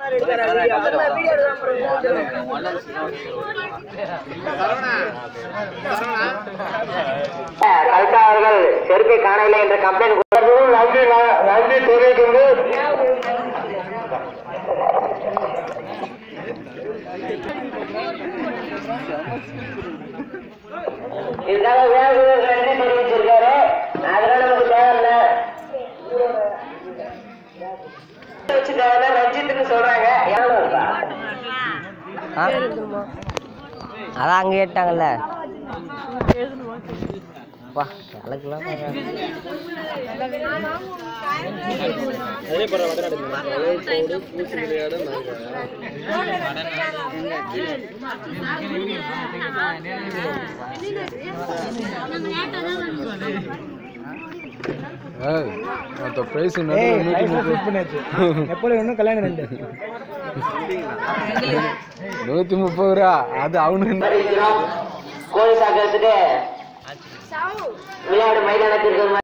கல்கா அவர்கள் செருப்பை காணவில்லை என்ற கம்ப்ளைண்ட் நன்றி நன்றி தெரிவிக்கின்ற இதுக்காக வேறு நன்றி தெரிவிச்சிருக்காரு அதெல்லாம் நமக்கு தேவையில்ல வச்சுக்காக ரஞ்சித்னு சொல்றாங்க எவ்வளவு இருக்கா அதான் அங்கே கேட்டாங்கல்ல வா எனக்குலாம் ஏய் மற்ற ப்ரைஸ் நூற்றி முப்பது ரூபா அது அவனுக்கு கோழி சாக்கிறதுக்கு விளையாடு மைதானத்திற்கு